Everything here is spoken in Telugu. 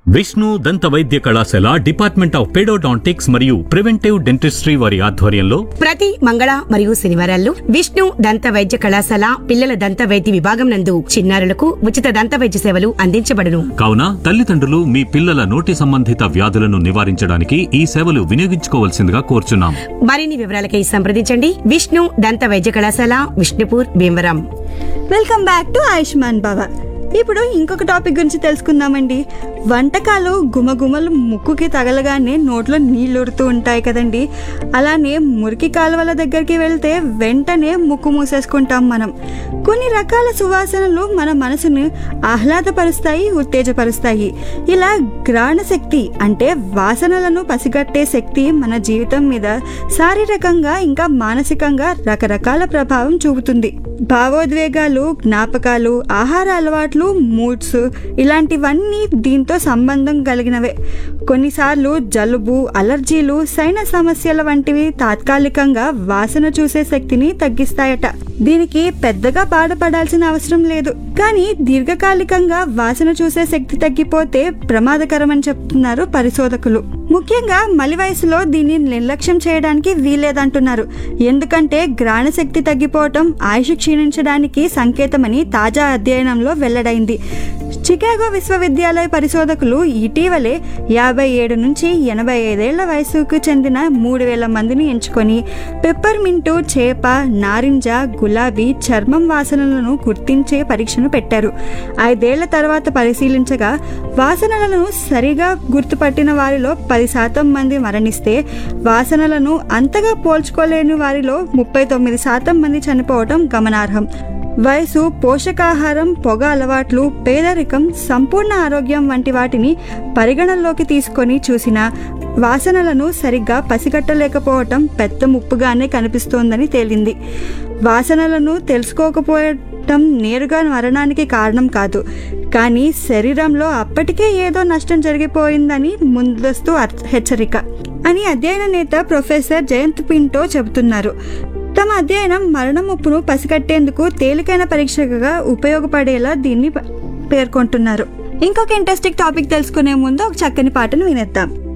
విష్ణు దంత వైద్య కళాశాల డిపార్ట్మెంట్ ఆఫ్ పెడోడాంటిక్స్ మరియు ప్రివెంటివ్ డెంటిస్ట్రీ వారి ఆధ్వర్యంలో ప్రతి మంగళ మరియు శనివారాల్లో విష్ణు దంత వైద్య కళాశాల పిల్లల దంత వైద్య విభాగం నందు చిన్నారులకు ఉచిత దంత వైద్య సేవలు అందించబడును కావున తల్లిదండ్రులు మీ పిల్లల నోటి సంబంధిత వ్యాధులను నివారించడానికి ఈ సేవలు వినియోగించుకోవాల్సిందిగా కోరుచున్నాం మరిన్ని వివరాలకై సంప్రదించండి విష్ణు దంత వైద్య కళాశాల Vishnupur Bhimavaram welcome back to Ayushman Baba ఇప్పుడు ఇంకొక టాపిక్ గురించి తెలుసుకుందామండి వంటకాలు గుమగుమలు ముక్కుకి తగలగానే నోట్లో నీళ్ళు ఉడుతూ ఉంటాయి కదండి అలానే మురికి కాలువల దగ్గరికి వెళ్తే వెంటనే ముక్కు మూసేసుకుంటాం మనం కొన్ని రకాల సువాసనలు మన మనసును ఆహ్లాదపరుస్తాయి ఉత్తేజపరుస్తాయి ఇలా గ్రాణ శక్తి అంటే వాసనలను పసిగట్టే శక్తి మన జీవితం మీద శారీరకంగా ఇంకా మానసికంగా రకరకాల ప్రభావం చూపుతుంది భావోద్వేగాలు జ్ఞాపకాలు ఆహార అలవాట్లు మూడ్స్ ఇలాంటివన్నీ దీంతో సంబంధం కలిగినవే కొన్నిసార్లు జలుబు అలర్జీలు సైనస్ సమస్యల వంటివి తాత్కాలికంగా వాసన చూసే శక్తిని తగ్గిస్తాయట దీనికి పెద్దగా బాధపడాల్సిన అవసరం లేదు కానీ దీర్ఘకాలికంగా వాసన చూసే శక్తి తగ్గిపోతే ప్రమాదకరమని చెప్తున్నారు పరిశోధకులు ముఖ్యంగా మలి వయసులో దీన్ని నిర్లక్ష్యం చేయడానికి వీల్లేదంటున్నారు ఎందుకంటే గ్రాణ శక్తి తగ్గిపోవటం ఆయుష్ క్షీణించడానికి సంకేతమని తాజా అధ్యయనంలో వెల్లడైంది చికాగో విశ్వవిద్యాలయ పరిశోధకులు ఇటీవలే యాభై ఏడు నుంచి ఎనభై ఐదేళ్ల వయసుకు చెందిన మూడు వేల మందిని ఎంచుకొని పెప్పర్మింటు చేప నారింజ గులాబీ చర్మం వాసనలను గుర్తించే పరీక్షను పెట్టారు ఐదేళ్ల తర్వాత పరిశీలించగా వాసనలను సరిగా గుర్తుపట్టిన వారిలో పది శాతం మంది మరణిస్తే వాసనలను అంతగా పోల్చుకోలేని వారిలో ముప్పై తొమ్మిది శాతం మంది చనిపోవడం గమనార్హం వయసు పోషకాహారం పొగ అలవాట్లు పేదరికం సంపూర్ణ ఆరోగ్యం వంటి వాటిని పరిగణనలోకి తీసుకొని చూసిన వాసనలను సరిగ్గా పసిగట్టలేకపోవటం పెద్ద ముప్పుగానే కనిపిస్తోందని తేలింది వాసనలను తెలుసుకోకపోవటం నేరుగా మరణానికి కారణం కాదు కానీ శరీరంలో అప్పటికే ఏదో నష్టం జరిగిపోయిందని ముందస్తు అర్- హెచ్చరిక అని అధ్యయన నేత ప్రొఫెసర్ జయంత్ పింటో చెబుతున్నారు తమ అధ్యయనం మరణ ముప్పును పసిగట్టేందుకు తేలికైన పరీక్షగా ఉపయోగపడేలా దీన్ని ప- పేర్కొంటున్నారు ఇంకొక ఇంట్రెస్టింగ్ టాపిక్ తెలుసుకునే ముందు ఒక చక్కని పాటను వినేద్దాం